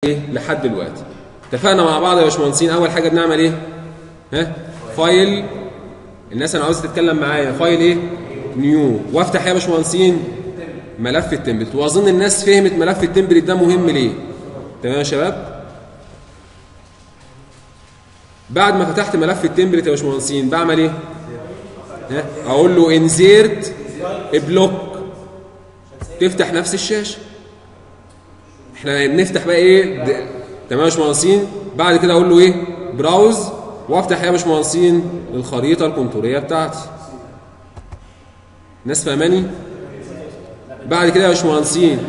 ايه لحد دلوقتي اتفقنا مع بعض يا باشمهندسين اول حاجه بنعمل ايه ها فايل الناس انا عاوز تتكلم معايا فايل ايه نيو وافتح يا باشمهندسين ملف التمبلت واظن الناس فهمت ملف التمبلت ده مهم ليه تمام يا شباب بعد ما فتحت ملف التمبلت يا باشمهندسين بعمل ايه ها اقول له انزيرت بلوك تفتح نفس الشاشه احنا بنفتح بقى ايه د- تمام يا باشمهندسين بعد كده اقول له ايه براوز وافتح يا باشمهندسين الخريطه الكونتوريه بتاعتي ناس فاهماني بعد كده يا باشمهندسين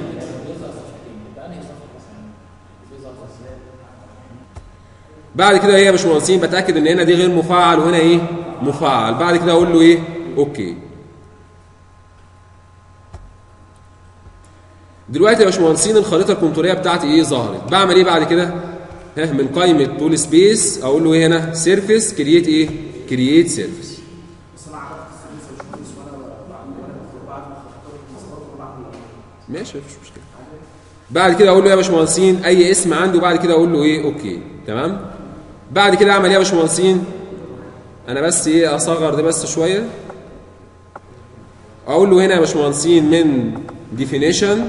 بعد كده ايه يا باشمهندسين بتاكد ان هنا دي غير مفعل وهنا ايه مفعل بعد كده اقول له ايه اوكي دلوقتي يا باشمهندسين الخريطه الكونتوريه بتاعتي ايه ظهرت بعمل ايه بعد كده ها من قائمه طول سبيس اقول له ايه هنا سيرفيس كرييت ايه كرييت سيرفيس ماشي مفيش مشكله بعد كده اقول له يا باشمهندسين اي اسم عندي وبعد كده اقول له ايه اوكي تمام بعد كده اعمل ايه يا باشمهندسين انا بس ايه اصغر ده بس شويه اقول له هنا يا باشمهندسين من definition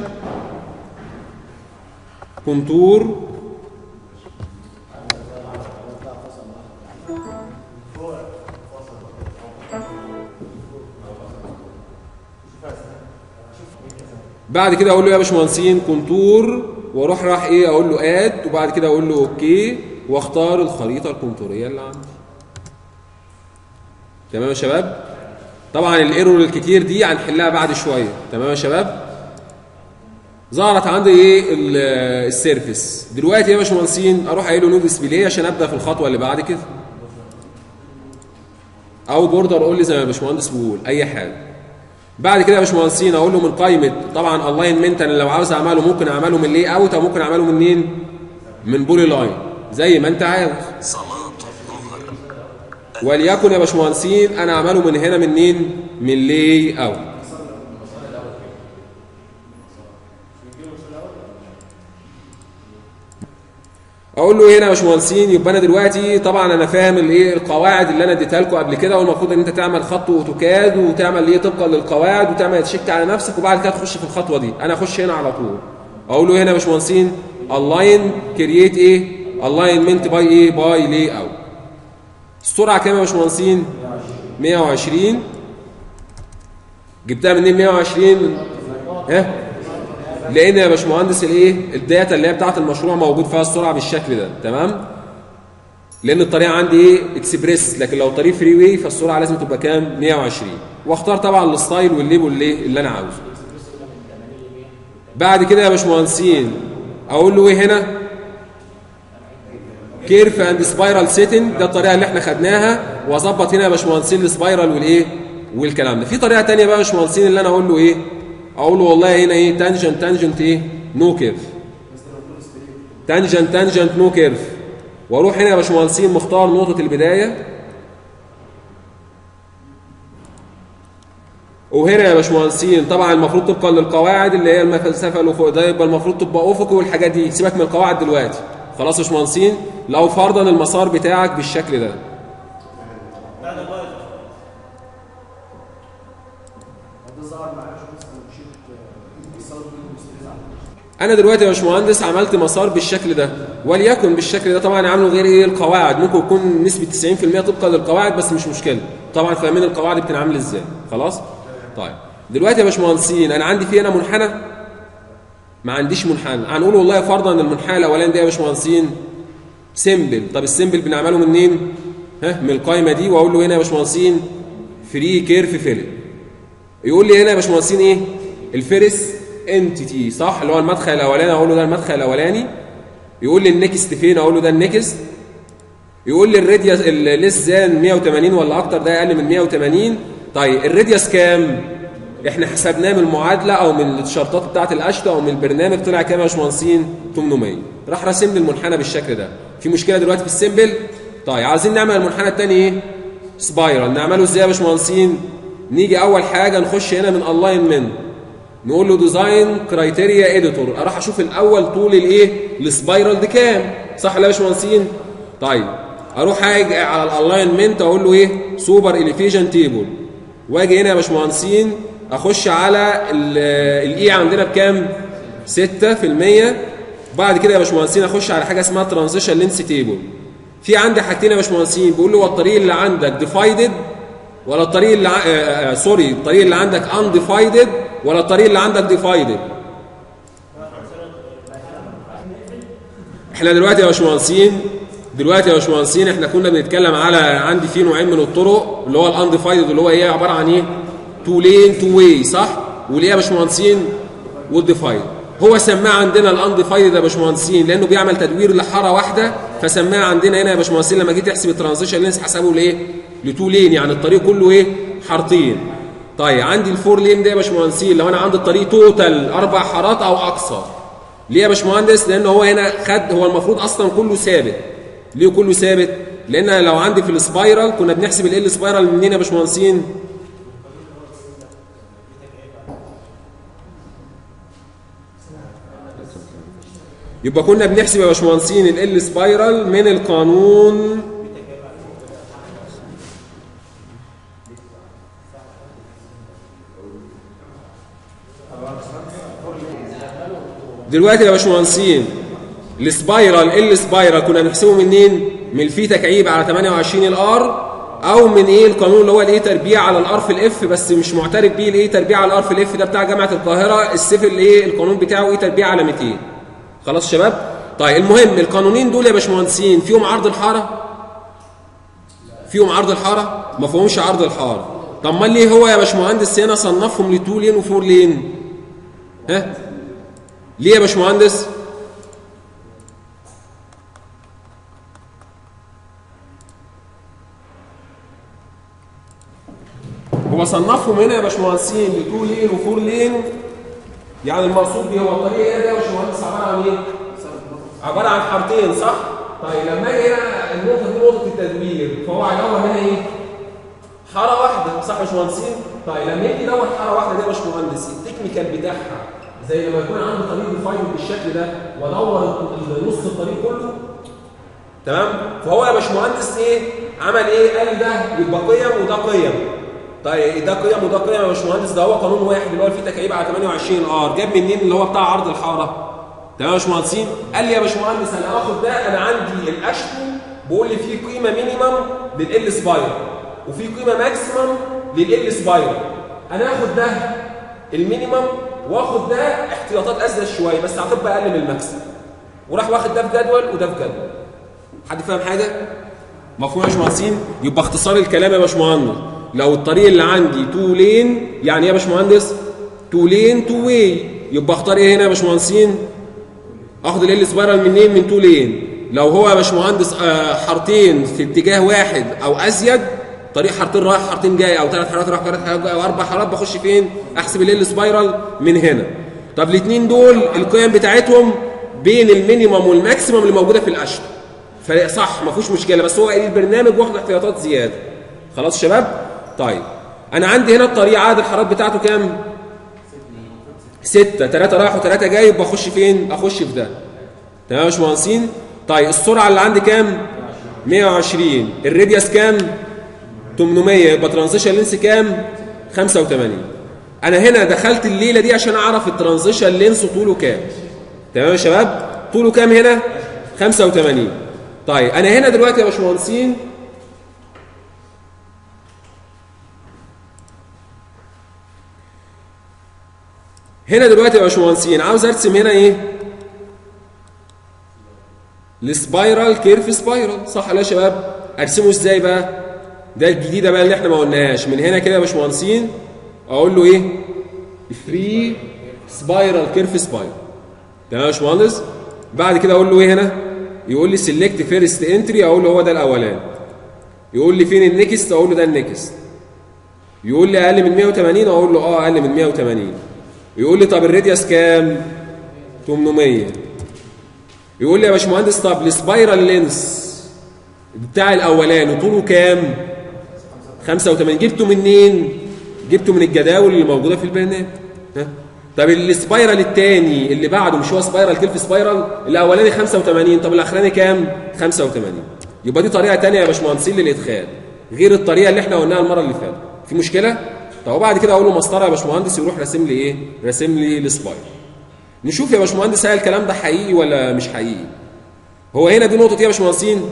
كونتور بعد كده اقول له يا باشمهندسين كونتور واروح راح ايه اقول له اد وبعد كده اقول له اوكي واختار الخريطه الكونتوريه اللي عندي تمام يا شباب طبعا الايرور الكتير دي هنحلها بعد شويه تمام يا شباب ظهرت عندي ايه ال- السيرفيس دلوقتي يا باشمهندسين اروح قايل له نود ديسبلاي عشان ابدا في الخطوه اللي بعد كده او بوردر قول لي زي ما الباشمهندس بيقول اي حاجه بعد كده يا باشمهندسين اقول له من قائمه طبعا الاينمنت انا لو عاوز اعمله ممكن اعمله من لي اوت او ممكن اعمله منين من بولي لاين زي ما انت عاوز صلاة الظهر وليكن يا باشمهندسين انا اعمله من هنا منين من لي اوت اقول له هنا يا باشمهندسين يبقى انا دلوقتي طبعا انا فاهم الايه القواعد اللي انا اديتها لكم قبل كده والمفروض ان انت تعمل خط اوتوكاد وتعمل ايه طبقا للقواعد وتعمل تشيك على نفسك وبعد كده تخش في الخطوه دي انا اخش هنا على طول اقول له هنا يا باشمهندسين الاين كرييت ايه الاينمنت باي ايه باي لي اوت السرعه كام يا باشمهندسين 120 جبتها منين 120 ها لان يا باشمهندس الايه الداتا اللي هي بتاعه المشروع موجود فيها السرعه بالشكل ده تمام لان الطريقه عندي ايه اكسبريس لكن لو طريق فري واي فالسرعه لازم تبقى كام 120 واختار طبعا الستايل والليبل اللي اللي انا عاوزه بعد كده يا باشمهندسين اقول له ايه هنا كيرف اند سبايرال سيتنج ده الطريقه اللي احنا خدناها واظبط هنا يا باشمهندسين السبايرال والايه والكلام ده في طريقه ثانيه بقى يا باشمهندسين اللي انا اقول له ايه اقول له والله هنا ايه تانجنت تانجنت ايه نو كيرف تانجنت تانجنت نو كيرف واروح هنا يا باشمهندسين مختار نقطه البدايه وهنا يا باشمهندسين طبعا المفروض طبقا للقواعد اللي هي المسافه الافق ده يبقى المفروض تبقى افقي والحاجات دي سيبك من القواعد دلوقتي خلاص يا باشمهندسين لو فرضا المسار بتاعك بالشكل ده انا دلوقتي يا باشمهندس عملت مسار بالشكل ده وليكن بالشكل ده طبعا عامله غير ايه القواعد ممكن يكون نسبه 90% طبقا للقواعد بس مش مشكله طبعا فاهمين القواعد بتنعمل ازاي خلاص طيب دلوقتي يا باشمهندسين انا عندي في هنا منحنى ما عنديش منحنى هنقول والله فرضا ان المنحنى الاولاني ده يا باشمهندسين سيمبل طب السيمبل بنعمله منين ها من القايمه دي واقول له هنا يا باشمهندسين فري كيرف فيلم يقول لي هنا يا باشمهندسين ايه الفيرس انتيتي صح اللي هو المدخل الاولاني اقول له ده المدخل الاولاني يقول لي النكست فين اقول له ده النكست يقول لي الراديوس الليس زان 180 ولا اكتر ده اقل من 180 طيب الراديوس كام احنا حسبناه من المعادله او من الشرطات بتاعه القشطه او من البرنامج طلع كام يا باشمهندسين 800 راح راسم لي المنحنى بالشكل ده في مشكله دلوقتي في السيمبل طيب عايزين نعمل المنحنى الثاني ايه سبايرال نعمله ازاي يا باشمهندسين نيجي اول حاجه نخش هنا من الاينمنت نقول له ديزاين كرايتيريا اديتور اروح اشوف الاول طول الايه السبايرال دي كام صح ولا يا باشمهندسين طيب اروح اجي على الالاينمنت اقول له ايه سوبر اليفيشن تيبل واجي هنا يا باشمهندسين اخش على الاي عندنا بكام 6% بعد كده يا باشمهندسين اخش على حاجه اسمها ترانزيشن لينس تيبل في عندي حاجتين يا باشمهندسين بيقول لي هو الطريق اللي عندك ديفايدد ولا الطريق اللي ع... آه آه سوري الطريق اللي عندك انديفايدد ولا الطريق اللي عندك ديفايدد احنا دلوقتي يا باشمهندسين دلوقتي يا باشمهندسين احنا كنا بنتكلم على عندي في نوعين من الطرق اللي هو الانديفايدد اللي هو ايه عباره عن ايه تو لين تو واي صح والايه يا باشمهندسين والديفايد هو سماه عندنا الانديفايدد يا باشمهندسين لانه بيعمل تدوير لحاره واحده فسماه عندنا هنا يا باشمهندسين لما جيت تحسب الترانزيشن لينس حسبه لايه لتو لين يعني الطريق كله ايه حارتين طيب عندي الفور لين ده يا باشمهندسين لو انا عندي الطريق توتال اربع حارات او اكثر ليه يا باشمهندس لان هو هنا خد هو المفروض اصلا كله ثابت ليه كله ثابت لان لو عندي في السبايرال كنا بنحسب ال سبايرال منين يا باشمهندسين يبقى كنا بنحسب يا باشمهندسين ال سبايرال من القانون دلوقتي يا باشمهندسين السبايرال ال سبايرال كنا بنحسبه منين من الفي تكعيب على 28 الار او من ايه القانون اللي هو الايه تربيع على الار في الاف بس مش معترف بيه الايه تربيع على الار في الاف ده بتاع جامعه القاهره السيف الايه القانون بتاعه ايه تربيع على 200 خلاص شباب طيب المهم القانونين دول يا باشمهندسين فيهم عرض الحاره فيهم عرض الحاره ما فيهمش عرض الحاره طب ما ليه هو يا باشمهندس هنا صنفهم لتو لين وفور لين ها ليه يا باشمهندس هو صنفهم هنا يا باشمهندسين لتو لين وفور لين يعني المقصود بيه هو الطريق هنا ده يا باشمهندس عباره عن ايه؟ عباره عن حارتين صح؟ طيب لما اجي هنا النقطه دي نقطه التدوير فهو هيدور هنا ايه؟ حاره واحده صح يا باشمهندسين؟ طيب لما يجي يدور حاره واحده دي يا باشمهندس التكنيكال بتاعها زي لما يكون عندي طريق ديفاين بالشكل ده وادور نص الطريق كله تمام؟ فهو يا باشمهندس ايه؟ عمل ايه؟ قال ده يبقى قيم وده قيم طيب ده قيم وده قيم يا باشمهندس ده هو قانون واحد اللي هو الفي تكعيب على 28 ار جاب منين اللي هو بتاع عرض الحاره تمام يا باشمهندسين قال لي يا باشمهندس انا هاخد ده انا عندي الاشتو بيقول لي في قيمه مينيمم لل سباير وفي قيمه ماكسيمم لل سباير انا هاخد ده المينيمم واخد ده احتياطات ازيد شويه بس هتبقى اقل من الماكسيمم وراح واخد ده في جدول وده في جدول حد فاهم حاجه مفهوم يا باشمهندسين يبقى اختصار الكلام يا باشمهندس لو الطريق اللي عندي تو لين يعني ايه يا باشمهندس تو لين تو واي يبقى اختار ايه هنا يا باشمهندسين اخد ال سبايرال منين من تو لين لو هو يا باشمهندس آه حارتين في اتجاه واحد او ازيد طريق حارتين رايح حارتين جاي او ثلاث حارات رايح ثلاث حارات جاي او اربع حارات بخش فين احسب ال سبايرال من هنا طب الاثنين دول القيم بتاعتهم بين المينيمم والماكسيمم اللي موجوده في الاشهر فصح ما فيهوش مشكله بس هو البرنامج واخد احتياطات زياده خلاص شباب طيب انا عندي هنا الطريق عدد الحارات بتاعته كام ستة ثلاثة رايح وثلاثة جاي يبقى اخش فين اخش في ده تمام يا باشمهندسين طيب السرعة اللي عندي كام 120 الراديوس كام 800 يبقى ترانزيشن لينس كام 85 انا هنا دخلت الليلة دي عشان اعرف الترانزيشن لينس طوله كام تمام يا شباب طوله كام هنا 85 طيب انا هنا دلوقتي يا باشمهندسين هنا دلوقتي يا باشمهندسين عاوز ارسم هنا ايه السبايرال كيرف سبايرال صح ولا يا شباب ارسمه ازاي بقى ده الجديده بقى اللي احنا ما قلناهاش من هنا كده يا باشمهندسين اقول له ايه فري سبايرال كيرف سبايرال تمام يا باشمهندس بعد كده اقول له ايه هنا يقول لي سيلكت فيرست انتري اقول له هو ده الاولاني يقول لي فين النكست اقول له ده النكست يقول لي اقل من 180 اقول له اه اقل من 180 يقول لي طب الراديوس كام 800 يقول لي يا باشمهندس طب السبايرال لينس بتاع الاولاني طوله كام 85 جبته منين جبته من الجداول اللي موجوده في البرنامج ها طب السبايرال الثاني اللي بعده مش هو سبايرال كيلف سبايرال الاولاني 85 طب الاخراني كام 85 يبقى دي طريقه ثانيه يا باشمهندسين للادخال غير الطريقه اللي احنا قلناها المره اللي فاتت في مشكله طب وبعد كده اقول له مسطره يا باشمهندس يروح راسم لي ايه راسم لي السبايرال نشوف يا باشمهندس هل الكلام ده حقيقي ولا مش حقيقي هو هنا دي نقطه ايه يا باشمهندسين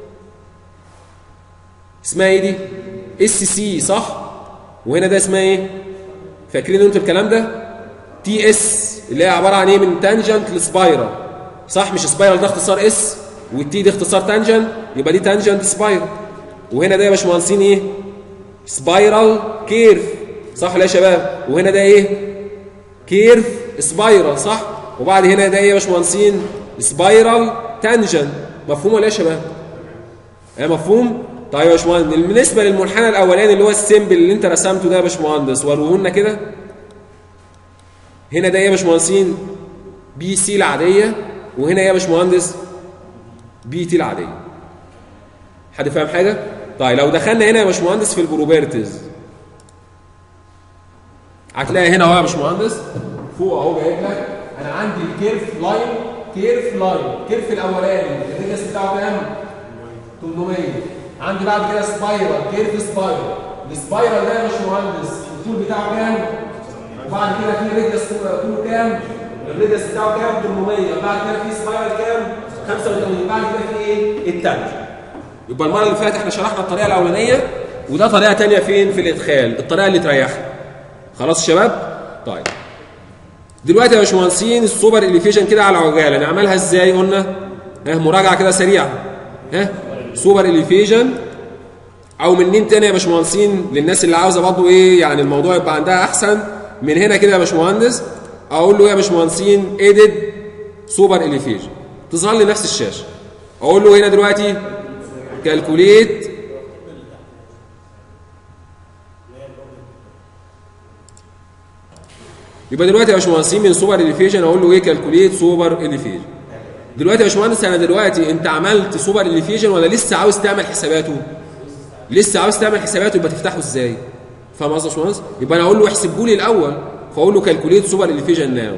اسمها ايه دي اس سي صح وهنا ده اسمها ايه فاكرين انتوا الكلام ده تي اس اللي هي عباره عن ايه من تانجنت لسبايرال صح مش سبايرال ده اختصار اس والتي دي اختصار تانجنت يبقى دي تانجنت سبايرال وهنا ده يا باشمهندسين ايه سبايرال كيرف صح ولا يا شباب وهنا ده ايه كيرف سبايرال صح وبعد هنا ده ايه يا باشمهندسين سبايرال تانجنت مفهوم ولا يا شباب ايه مفهوم طيب يا باشمهندس بالنسبه للمنحنى الاولاني اللي هو السيمبل اللي انت رسمته ده يا باشمهندس وروه لنا كده هنا ده ايه يا باشمهندسين بي سي العاديه وهنا ايه يا باشمهندس بي تي العاديه حد فاهم حاجه طيب لو دخلنا هنا يا باشمهندس في البروبرتيز هتلاقي هنا اهو يا باشمهندس فوق اهو جايب لك انا عندي الكيرف لاين كيرف لاين كيرف الاولاني الريديوس بتاعه كام 800 عندي بعد كده سبايرال كيرف سبايرال السبايرال ده يا باشمهندس الطول بتاعه كام وبعد كده في ريديوس طوله كام الريديوس بتاعه كام 800 بعد كده في سبايرال كام 85 بعد كده في ايه التانج يبقى المره اللي فاتت احنا شرحنا الطريقه الاولانيه وده طريقه ثانيه فين في الادخال الطريقه اللي تريحنا خلاص يا شباب طيب دلوقتي يا باشمهندسين السوبر اليفيشن كده على عجاله نعملها ازاي قلنا ها مراجعه كده سريعه ها سوبر اليفيشن او منين تاني يا باشمهندسين للناس اللي عاوزه برضه ايه يعني الموضوع يبقى عندها احسن من هنا كده يا باشمهندس اقول له يا باشمهندسين ايديت سوبر اليفيشن تظهر لي نفس الشاشه اقول له هنا دلوقتي كالكوليت يبقى دلوقتي يا باشمهندسين من سوبر اليفيشن اقول له ايه كالكوليت سوبر اليفيشن دلوقتي يا باشمهندس انا دلوقتي انت عملت سوبر اليفيشن ولا لسه عاوز تعمل حساباته لسه عاوز تعمل حساباته يبقى تفتحه ازاي فاهم قصدي يا باشمهندس يبقى انا اقول له احسبه لي الاول فاقول له كالكوليت سوبر اليفيشن ناو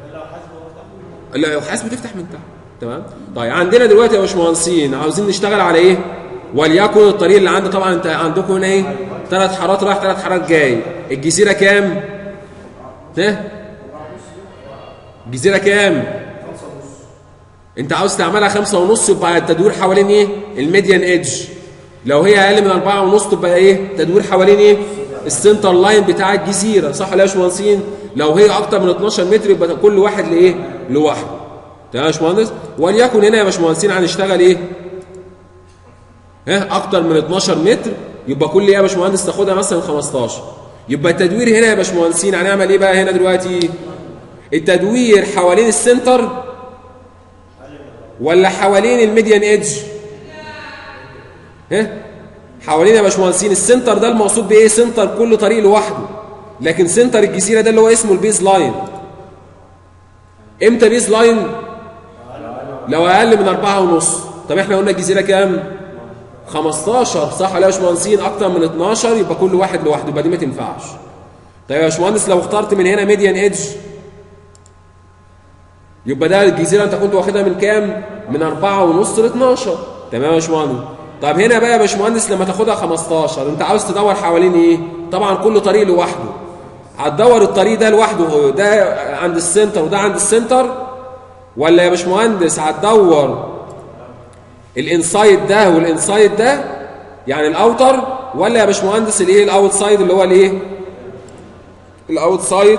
لو حاسبه تفتح من تحت تمام طيب عندنا دلوقتي يا باشمهندسين عاوزين نشتغل على ايه وليكن الطريق اللي عندي طبعا انت عندكم هنا ايه ثلاث حارات رايح ثلاث حارات جاي الجزيره كام ها الجزيره كام انت عاوز تعملها خمسة ونص يبقى التدوير حوالين ايه الميديان ايدج لو هي اقل من أربعة ونص تبقى ايه تدوير حوالين ايه السنتر لاين بتاع الجزيره صح ولا يا باشمهندسين لو هي اكتر من 12 متر يبقى كل واحد لايه لوحده تمام يا باشمهندس وليكن هنا يا باشمهندسين هنشتغل ايه ها اكتر من 12 متر يبقى كل ايه يا باشمهندس تاخدها مثلا 15 يبقى التدوير هنا يا باشمهندسين هنعمل ايه بقى هنا دلوقتي التدوير حوالين السنتر ولا حوالين الميديان ايدج ها حوالين يا باشمهندسين السنتر ده المقصود بايه سنتر كل طريق لوحده لكن سنتر الجزيره ده اللي هو اسمه البيز لاين امتى بيز لاين لو اقل من أربعة ونص طب احنا قلنا الجزيره كام 15 صح ولا يا باشمهندسين اكتر من 12 يبقى كل واحد لوحده يبقى دي ما تنفعش طيب يا باشمهندس لو اخترت من هنا ميديان ايدج يبقى ده الجزيره انت كنت واخدها من كام من 4 ونص ل 12 تمام يا باشمهندس طب هنا بقى يا باشمهندس لما تاخدها 15 انت عاوز تدور حوالين ايه طبعا كل طريق لوحده هتدور الطريق ده لوحده ده عند السنتر وده عند السنتر ولا يا باشمهندس هتدور الانسايد ده والانسايد ده يعني الاوتر ولا يا باشمهندس الايه الاوت سايد اللي هو الايه الاوت سايد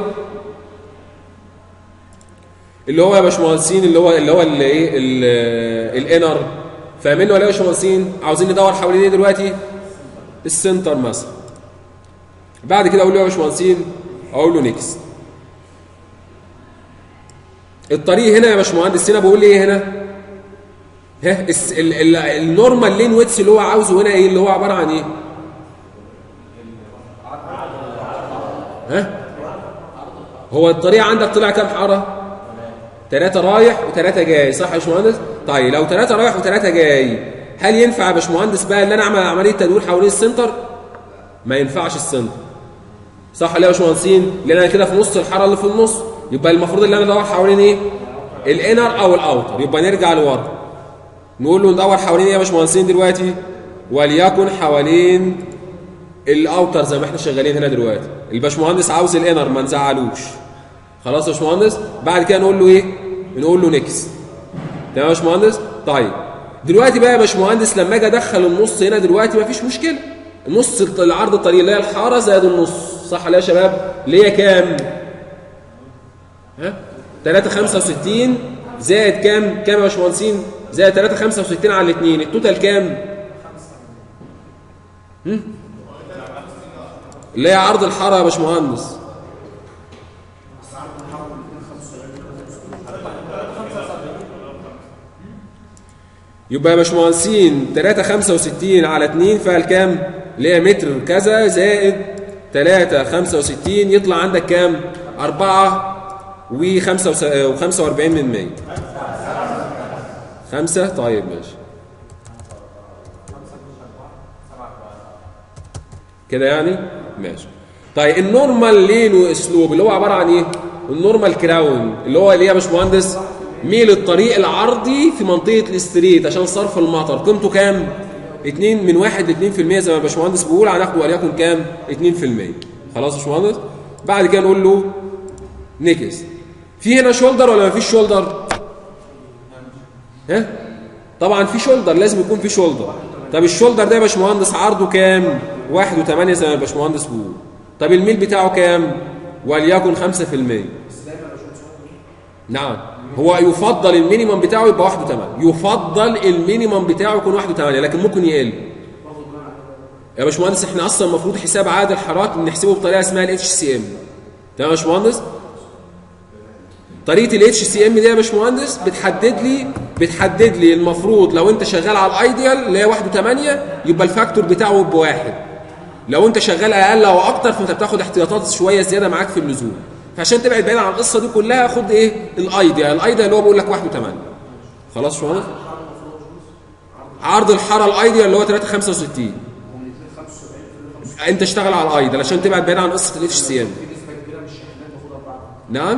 اللي هو يا باشمهندسين اللي هو اللي هو الايه الانر فاهمين ولا يا باشمهندسين عاوزين ندور حوالين ايه دلوقتي السنتر مثلا بعد كده اقول له يا باشمهندسين اقول له نيكست الطريق هنا يا باشمهندس هنا بقول ايه هنا ها النورمال لين ويتس اللي هو عاوزه هنا ايه اللي هو عباره عن ايه ها هو الطريق عندك طلع كام حاره ثلاثة رايح وثلاثة جاي صح يا باشمهندس طيب لو ثلاثة رايح وثلاثة جاي هل ينفع يا باشمهندس بقى ان انا اعمل عمليه تدوير حوالين السنتر ما ينفعش السنتر صح ولا يا باشمهندسين لان انا كده في نص الحاره اللي في النص يبقى المفروض ان انا ادور حوالين ايه الانر او الاوتر يبقى نرجع لورا نقول له ندور حوالين ايه يا باشمهندسين دلوقتي وليكن حوالين الاوتر زي ما احنا شغالين هنا دلوقتي الباشمهندس عاوز الانر ما نزعلوش خلاص يا باشمهندس بعد كده نقول له ايه نقول له نكس تمام يا باشمهندس طيب دلوقتي بقى يا باشمهندس لما اجي ادخل النص هنا دلوقتي مفيش مشكله النص العرض الطريق اللي هي الحاره زائد النص صح ولا يا شباب اللي هي كام ها 365 زائد كام كام يا باشمهندسين زائد 365 على الاثنين التوتال كام هم؟ اللي هي عرض الحاره يا باشمهندس يبقى يا باشمهندسين 365 على 2 فيها الكام اللي هي متر كذا زائد 365 يطلع عندك كام 4 و45 من 100 خمسة طيب ماشي كده يعني ماشي طيب النورمال لين واسلوب اللي هو عباره عن ايه النورمال كراون اللي هو اللي هي يا باشمهندس ميل الطريق العرضي في منطقه الاستريت عشان صرف المطر قيمته كام 2 من 1 ل 2% زي ما الباشمهندس بيقول هناخده وليكن كام 2% خلاص يا باشمهندس بعد كده نقول له نكس في هنا شولدر ولا ما فيش شولدر ها طبعا في شولدر لازم يكون في شولدر طب الشولدر ده يا باشمهندس عرضه كام 1 و8 زي ما الباشمهندس بيقول طب الميل بتاعه كام وليكن 5% نعم هو يفضل المينيمم بتاعه يبقى 1 و8 يفضل المينيمم بتاعه يكون 1 و8 لكن ممكن يقل يا باشمهندس احنا اصلا المفروض حساب عدد الحرارات بنحسبه بطريقه اسمها الاتش سي ام تمام يا باشمهندس طريقه الاتش سي ام دي يا باشمهندس بتحدد لي بتحدد لي المفروض لو انت شغال على الايديال اللي هي 1 و8 يبقى الفاكتور بتاعه بواحد لو انت شغال اقل او اكتر فانت بتاخد احتياطات شويه زياده معاك في اللزوم فعشان تبعد بعيد عن القصه دي كلها خد ايه الايديا الايديا اللي هو بيقول لك 1 و8 خلاص شو عرض الحاره الايديا اللي هو 365 انت اشتغل على الايديا عشان تبعد بعيد عن قصه الاتش سي ام نعم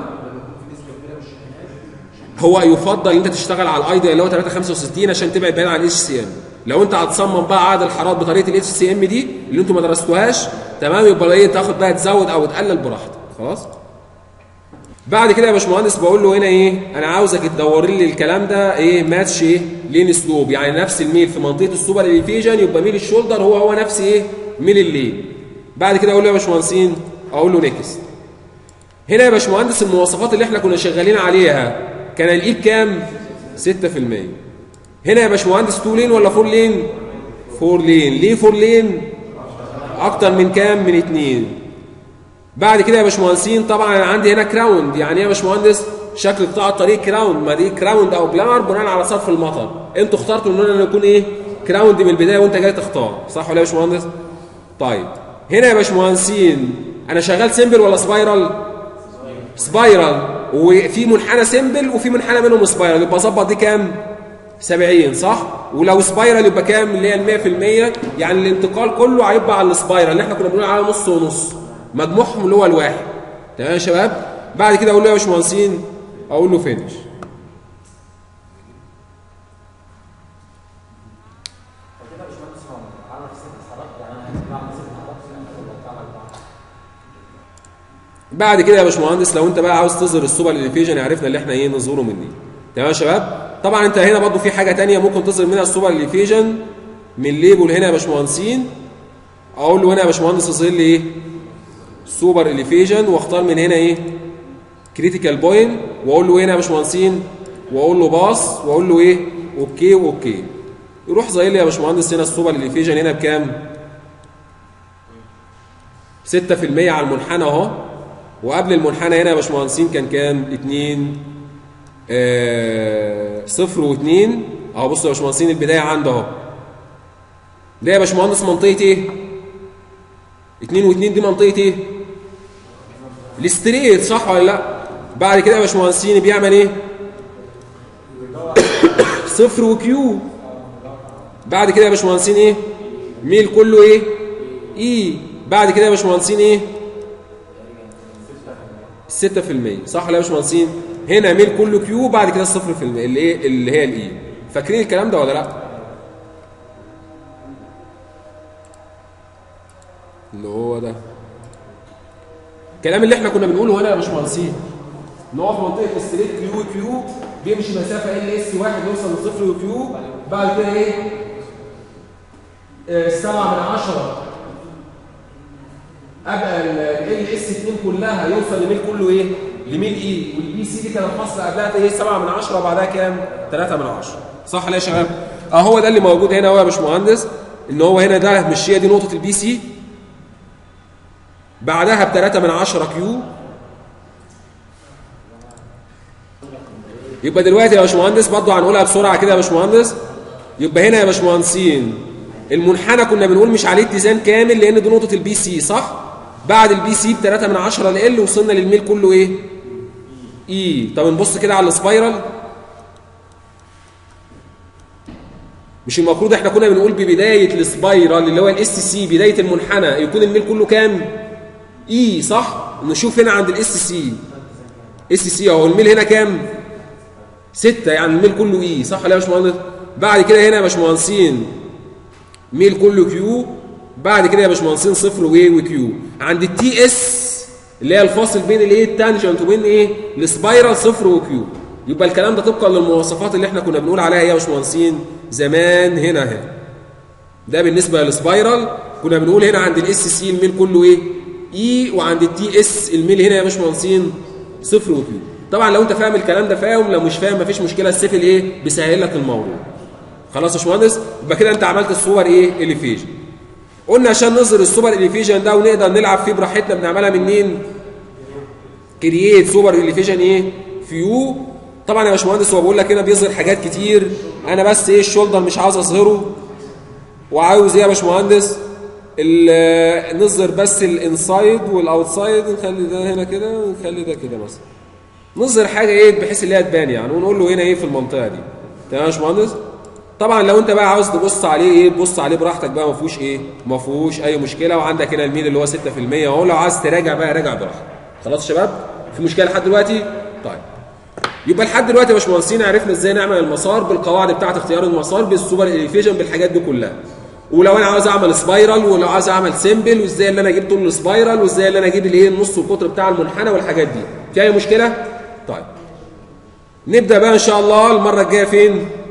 هو يفضل ان انت تشتغل على الايديا اللي هو 365 عشان تبعد بعيد عن الاتش سي ام لو انت هتصمم بقى عدد الحرارات بطريقه الاتش سي ام دي اللي انتوا ما درستوهاش تمام يبقى ايه تاخد بقى تزود او تقلل براحتك خلاص بعد كده يا باشمهندس بقول له هنا ايه انا عاوزك تدور لي الكلام ده ايه ماتش ايه لين سلوب يعني نفس الميل في منطقه السوبر الفيجن يبقى ميل الشولدر هو هو نفس ايه ميل اللين بعد كده اقول له يا باشمهندسين اقول له نكست هنا يا باشمهندس المواصفات اللي احنا كنا شغالين عليها كان الايد كام 6% هنا يا باشمهندس 2 لين ولا 4 لين 4 لين ليه 4 لين اكتر من كام من 2 بعد كده يا باشمهندسين طبعا انا عندي هنا كراوند يعني ايه يا باشمهندس شكل قطاع الطريق كراوند ما دي كراوند او بلانر بناء على صرف المطر انتوا اخترتوا ان يكون ايه كراوند من البدايه وانت جاي تختار صح ولا يا باشمهندس طيب هنا يا باشمهندسين انا شغال سيمبل ولا سبايرال سبايرال وفي منحنى سيمبل وفي منحنى منهم سبايرال يبقى ظبط دي كام 70 صح ولو سبايرال يبقى كام اللي هي ال 100% يعني الانتقال كله هيبقى على السبايرال اللي احنا كنا بنقول على نص ونص مجموعهم اللي هو الواحد تمام يا شباب بعد كده اقول له يا باشمهندسين اقول له فينش بعد كده يا باشمهندس لو انت بقى عاوز تظهر السوبر الانفيجن عرفنا اللي احنا ايه نظهره منين تمام يا شباب طبعا انت هنا برضو في حاجه تانية ممكن تظهر منها السوبر الانفيجن من ليبل هنا يا باشمهندسين اقول له هنا يا باشمهندس اظهر لي ايه سوبر اليفيجن واختار من هنا ايه كريتيكال بوينت واقول له هنا يا باشمهندسين واقول له باص واقول له ايه اوكي واوكي يروح ظاهر لي يا باشمهندس هنا السوبر اليفيجن هنا بكام 6% على المنحنى اهو وقبل المنحنى هنا يا باشمهندسين كان كام 2 آه صفر و2 اهو بصوا يا باشمهندسين البدايه عنده اهو ده يا باشمهندس منطقه ايه 2 و2 دي منطقه ايه الاستريت صح ولا لا بعد كده يا باشمهندسين بيعمل ايه صفر وكيو بعد كده يا باشمهندسين ايه ميل كله ايه اي بعد كده يا باشمهندسين ايه 6% صح ولا يا باشمهندسين هنا ميل كله كيو بعد كده الصفر في المية اللي ايه اللي هي الاي فاكرين الكلام ده ولا لا اللي هو ده الكلام اللي احنا كنا بنقوله هنا يا باشمهندسين ان هو في منطقه ستريت كيو كيو بيمشي مسافه ال اس واحد يوصل لصفر وكيو بعد كده ايه آه، سبعة من عشرة ابقى ال اس 2 كلها يوصل لميل كله ايه؟ لميل اي والبي سي دي كانت فاصله قبلها ايه 7 من 10 وبعدها كام؟ 3 من 10 صح ولا يا شباب؟ اه هو ده اللي موجود هنا اهو يا باشمهندس ان هو هنا ده مش هي دي نقطه البي سي بعدها ب 3 من 10 كيو يبقى دلوقتي يا باشمهندس برضه هنقولها بسرعه كده يا باشمهندس يبقى هنا يا باشمهندسين المنحنى كنا بنقول مش عليه اتزان كامل لان دي نقطه البي سي صح؟ بعد البي سي ب 3 من 10 ل وصلنا للميل كله ايه؟ اي طب نبص كده على السبايرال مش المفروض احنا كنا بنقول ببدايه السبايرال اللي هو الاس سي بدايه المنحنى يكون الميل كله كام؟ اي صح؟ نشوف هنا عند الاس سي اس سي اهو الميل هنا كام؟ 6 يعني الميل كله اي صح ولا يا باشمهندس؟ بعد كده هنا يا باشمهندسين ميل كله كيو بعد كده يا باشمهندسين صفر وايه وكيو عند التي اس اللي هي الفاصل بين الايه التانجنت وبين ايه السبايرال صفر وكيو يبقى الكلام ده طبقا للمواصفات اللي احنا كنا بنقول عليها يا باشمهندسين زمان هنا هنا ده بالنسبه للسبايرال كنا بنقول هنا عند الاس سي الميل كله ايه اي وعند التي اس الميل هنا يا باشمهندسين صفر وكيو طبعا لو انت فاهم الكلام ده فاهم لو مش فاهم مفيش مشكله السيفل ايه بيسهل لك الموضوع خلاص يا باشمهندس يبقى كده انت عملت الصور ايه اليفيجن قلنا عشان نظهر السوبر اليفيجن ده ونقدر نلعب فيه براحتنا بنعملها منين كرييت سوبر اليفيجن ايه فيو طبعا يا باشمهندس هو بيقول لك هنا بيظهر حاجات كتير انا بس ايه الشولدر مش عاوز اظهره وعاوز ايه يا باشمهندس ال- نظهر بس الانسايد والاوتسايد نخلي ده هنا كده ونخلي ده كده مثلا نظهر حاجه ايه بحيث اللي هي تبان يعني ونقول له هنا ايه في المنطقه دي تمام يا باشمهندس طبعا لو انت بقى عاوز تبص عليه ايه تبص عليه براحتك بقى ما فيهوش ايه ما فيهوش اي مشكله وعندك هنا الميل اللي هو 6% اهو لو عايز تراجع بقى راجع براحتك خلاص يا شباب في مشكله لحد دلوقتي طيب يبقى لحد دلوقتي يا باشمهندسين عرفنا ازاي نعمل المسار بالقواعد بتاعه اختيار المسار بالسوبر اليفيجن بالحاجات دي كلها ولو انا عاوز اعمل سبايرال ولو عاوز اعمل سيمبل وازاي اللي انا اجيب طول السبايرال وازاي اللي انا اجيب الايه النص القطر بتاع المنحنى والحاجات دي في اي مشكله طيب نبدا بقى ان شاء الله المره الجايه فين